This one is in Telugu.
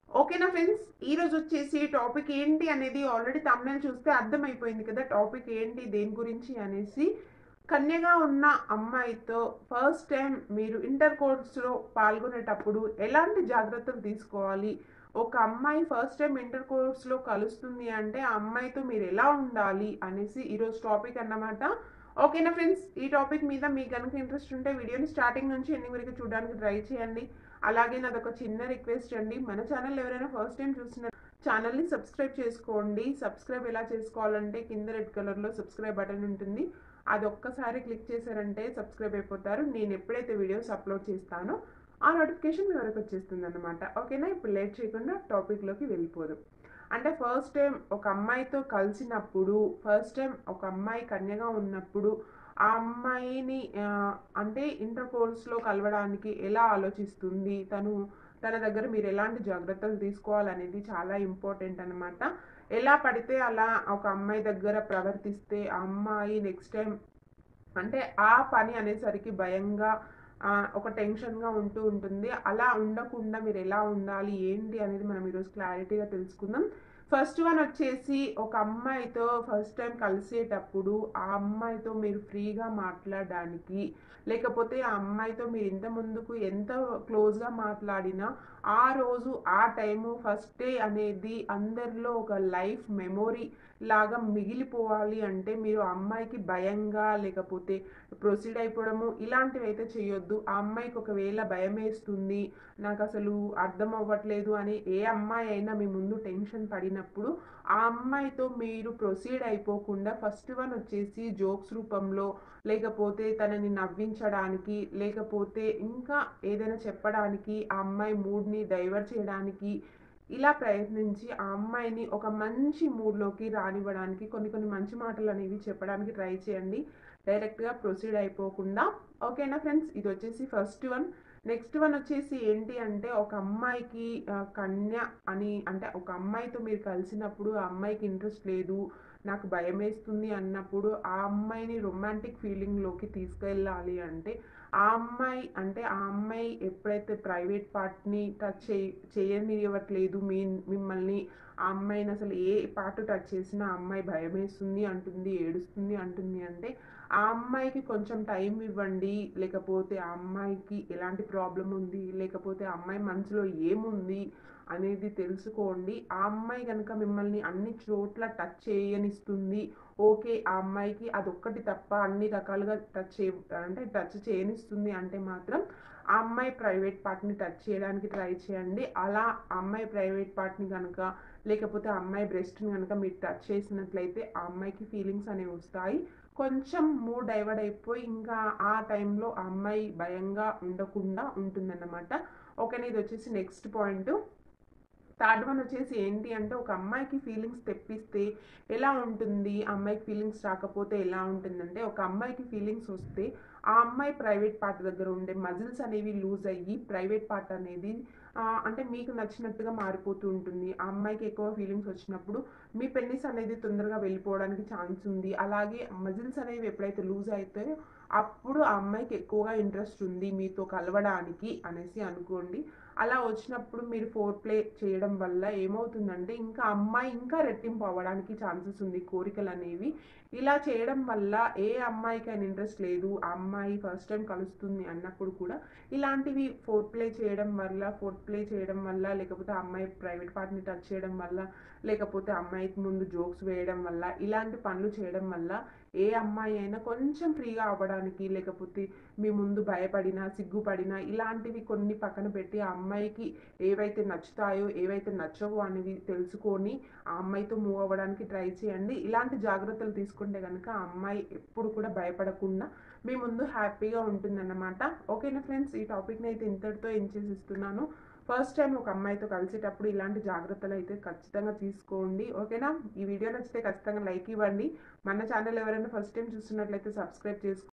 ఓకేనా ఫ్రెండ్స్ ఈ రోజు వచ్చేసి టాపిక్ ఏంటి అనేది ఆల్రెడీ తమిళ చూస్తే అర్థమైపోయింది కదా టాపిక్ ఏంటి దేని గురించి అనేసి కన్యగా ఉన్న అమ్మాయితో ఫస్ట్ టైం మీరు ఇంటర్ కోర్స్లో పాల్గొనేటప్పుడు ఎలాంటి జాగ్రత్తలు తీసుకోవాలి ఒక అమ్మాయి ఫస్ట్ టైం ఇంటర్ కోర్స్లో కలుస్తుంది అంటే ఆ అమ్మాయితో మీరు ఎలా ఉండాలి అనేసి ఈరోజు టాపిక్ అన్నమాట ఓకేనా ఫ్రెండ్స్ ఈ టాపిక్ మీద మీకు కనుక ఇంట్రెస్ట్ ఉంటే వీడియోని స్టార్టింగ్ నుంచి ఎండింగ్ వరకు చూడడానికి ట్రై చేయండి అలాగే నాదొక చిన్న రిక్వెస్ట్ అండి మన ఛానల్ ఎవరైనా ఫస్ట్ టైం చూసిన ఛానల్ని సబ్స్క్రైబ్ చేసుకోండి సబ్స్క్రైబ్ ఎలా చేసుకోవాలంటే కింద రెడ్ కలర్లో సబ్స్క్రైబ్ బటన్ ఉంటుంది అది ఒక్కసారి క్లిక్ చేశారంటే సబ్స్క్రైబ్ అయిపోతారు నేను ఎప్పుడైతే వీడియోస్ అప్లోడ్ చేస్తానో ఆ నోటిఫికేషన్ మీ వరకు వచ్చేస్తుంది అనమాట ఓకేనా ఇప్పుడు లేట్ చేయకుండా టాపిక్లోకి వెళ్ళిపోదాం అంటే ఫస్ట్ టైం ఒక అమ్మాయితో కలిసినప్పుడు ఫస్ట్ టైం ఒక అమ్మాయి కన్యగా ఉన్నప్పుడు ఆ అమ్మాయిని ఆ, అంటే ఇంటర్ కోర్స్లో కలవడానికి ఎలా ఆలోచిస్తుంది తను తన దగ్గర మీరు ఎలాంటి జాగ్రత్తలు తీసుకోవాలనేది చాలా ఇంపార్టెంట్ అనమాట ఎలా పడితే అలా ఒక అమ్మాయి దగ్గర ప్రవర్తిస్తే ఆ అమ్మాయి నెక్స్ట్ టైం అంటే ఆ పని అనేసరికి భయంగా ఆ, ఒక టెన్షన్గా ఉంటూ ఉంటుంది అలా ఉండకుండా మీరు ఎలా ఉండాలి ఏంటి అనేది మనం ఈరోజు క్లారిటీగా తెలుసుకుందాం ఫస్ట్ వన్ వచ్చేసి ఒక అమ్మాయితో ఫస్ట్ టైం కలిసేటప్పుడు ఆ అమ్మాయితో మీరు ఫ్రీగా మాట్లాడడానికి లేకపోతే ఆ అమ్మాయితో మీరు ఇంత ముందుకు ఎంత క్లోజ్గా మాట్లాడినా ఆ రోజు ఆ టైము ఫస్ట్ డే అనేది అందరిలో ఒక లైఫ్ మెమొరీ లాగా మిగిలిపోవాలి అంటే మీరు ఆ అమ్మాయికి భయంగా లేకపోతే ప్రొసీడ్ అయిపోవడము ఇలాంటివి అయితే చేయొద్దు ఆ అమ్మాయికి ఒకవేళ భయం వేస్తుంది నాకు అసలు అర్థం అవ్వట్లేదు అని ఏ అమ్మాయి అయినా మీ ముందు టెన్షన్ పడినప్పుడు ఆ అమ్మాయితో మీరు ప్రొసీడ్ అయిపోకుండా ఫస్ట్ వన్ వచ్చేసి జోక్స్ రూపంలో లేకపోతే తనని నవ్వించడానికి లేకపోతే ఇంకా ఏదైనా చెప్పడానికి ఆ అమ్మాయి మూడ్ని డైవర్ట్ చేయడానికి ఇలా ప్రయత్నించి ఆ అమ్మాయిని ఒక మంచి మూడ్లోకి రానివ్వడానికి కొన్ని కొన్ని మంచి మాటలు అనేవి చెప్పడానికి ట్రై చేయండి డైరెక్ట్గా ప్రొసీడ్ అయిపోకుండా ఓకేనా ఫ్రెండ్స్ ఇది వచ్చేసి ఫస్ట్ వన్ నెక్స్ట్ వన్ వచ్చేసి ఏంటి అంటే ఒక అమ్మాయికి ఆ, కన్య అని అంటే ఒక అమ్మాయితో మీరు కలిసినప్పుడు ఆ అమ్మాయికి ఇంట్రెస్ట్ లేదు నాకు భయం వేస్తుంది అన్నప్పుడు ఆ అమ్మాయిని రొమాంటిక్ ఫీలింగ్లోకి తీసుకెళ్ళాలి అంటే ఆ అమ్మాయి అంటే ఆ అమ్మాయి ఎప్పుడైతే ప్రైవేట్ పార్ట్ని టచ్ చేయ చేయనివ్వట్లేదు మీ మిమ్మల్ని ఆ అమ్మాయిని అసలు ఏ పార్ట్ టచ్ చేసినా ఆ అమ్మాయి భయం వేస్తుంది అంటుంది ఏడుస్తుంది అంటుంది అంటే ఆ అమ్మాయికి కొంచెం టైం ఇవ్వండి లేకపోతే ఆ అమ్మాయికి ఎలాంటి ప్రాబ్లం ఉంది లేకపోతే ఆ అమ్మాయి మనసులో ఏముంది అనేది తెలుసుకోండి ఆ అమ్మాయి కనుక మిమ్మల్ని అన్ని చోట్ల టచ్ చేయనిస్తుంది ఓకే ఆ అమ్మాయికి అదొక్కటి తప్ప అన్ని రకాలుగా టచ్ చే అంటే టచ్ చేయనిస్తుంది అంటే మాత్రం ఆ అమ్మాయి ప్రైవేట్ పార్ట్ని టచ్ చేయడానికి ట్రై చేయండి అలా ఆ అమ్మాయి ప్రైవేట్ పార్ట్ని కనుక లేకపోతే ఆ అమ్మాయి బ్రెస్ట్ని కనుక మీరు టచ్ చేసినట్లయితే ఆ అమ్మాయికి ఫీలింగ్స్ అనేవి వస్తాయి కొంచెం మూడ్ డైవర్ట్ అయిపోయి ఇంకా ఆ టైంలో ఆ అమ్మాయి భయంగా ఉండకుండా ఉంటుందన్నమాట ఓకేనా ఇది వచ్చేసి నెక్స్ట్ పాయింట్ థర్డ్ వన్ వచ్చేసి ఏంటి అంటే ఒక అమ్మాయికి ఫీలింగ్స్ తెప్పిస్తే ఎలా ఉంటుంది ఆ అమ్మాయికి ఫీలింగ్స్ రాకపోతే ఎలా ఉంటుందంటే ఒక అమ్మాయికి ఫీలింగ్స్ వస్తే ఆ అమ్మాయి ప్రైవేట్ పార్ట్ దగ్గర ఉండే మజిల్స్ అనేవి లూజ్ అయ్యి ప్రైవేట్ పార్ట్ అనేది ఆ, అంటే మీకు నచ్చినట్టుగా మారిపోతూ ఉంటుంది ఆ అమ్మాయికి ఎక్కువ ఫీలింగ్స్ వచ్చినప్పుడు మీ పెన్నిస్ అనేది తొందరగా వెళ్ళిపోవడానికి ఛాన్స్ ఉంది అలాగే మజిల్స్ అనేవి ఎప్పుడైతే లూజ్ అవుతాయో అప్పుడు ఆ అమ్మాయికి ఎక్కువగా ఇంట్రెస్ట్ ఉంది మీతో కలవడానికి అనేసి అనుకోండి అలా వచ్చినప్పుడు మీరు ఫోర్ ప్లే చేయడం వల్ల ఏమవుతుందంటే ఇంకా అమ్మాయి ఇంకా రెట్టింపు అవ్వడానికి ఛాన్సెస్ ఉంది కోరికలు అనేవి ఇలా చేయడం వల్ల ఏ అమ్మాయికైనా ఇంట్రెస్ట్ లేదు ఆ అమ్మాయి ఫస్ట్ టైం కలుస్తుంది అన్నప్పుడు కూడా ఇలాంటివి ఫోర్ ప్లే చేయడం వల్ల ఫోర్ ప్లే చేయడం వల్ల లేకపోతే ఆ అమ్మాయి ప్రైవేట్ పార్ట్ని టచ్ చేయడం వల్ల లేకపోతే అమ్మాయికి ముందు జోక్స్ వేయడం వల్ల ఇలాంటి పనులు చేయడం వల్ల ఏ అమ్మాయి అయినా కొంచెం ఫ్రీగా అవ్వడానికి లేకపోతే మీ ముందు భయపడినా సిగ్గుపడినా ఇలాంటివి కొన్ని పక్కన పెట్టి ఆ అమ్మాయికి ఏవైతే నచ్చుతాయో ఏవైతే నచ్చవో అనేవి తెలుసుకొని ఆ అమ్మాయితో మూవ్ అవ్వడానికి ట్రై చేయండి ఇలాంటి జాగ్రత్తలు తీసుకుంటే కనుక ఆ అమ్మాయి ఎప్పుడు కూడా భయపడకుండా మీ ముందు హ్యాపీగా ఉంటుందన్నమాట ఓకేనా ఫ్రెండ్స్ ఈ టాపిక్ని అయితే ఇంతటితో ఏం చేసి ఇస్తున్నాను ఫస్ట్ టైం ఒక అమ్మాయితో కలిసేటప్పుడు ఇలాంటి జాగ్రత్తలు అయితే ఖచ్చితంగా తీసుకోండి ఓకేనా ఈ వీడియో నచ్చితే ఖచ్చితంగా లైక్ ఇవ్వండి మన ఛానల్ ఎవరైనా ఫస్ట్ టైం చూస్తున్నట్లయితే సబ్స్క్రైబ్ చేసుకోండి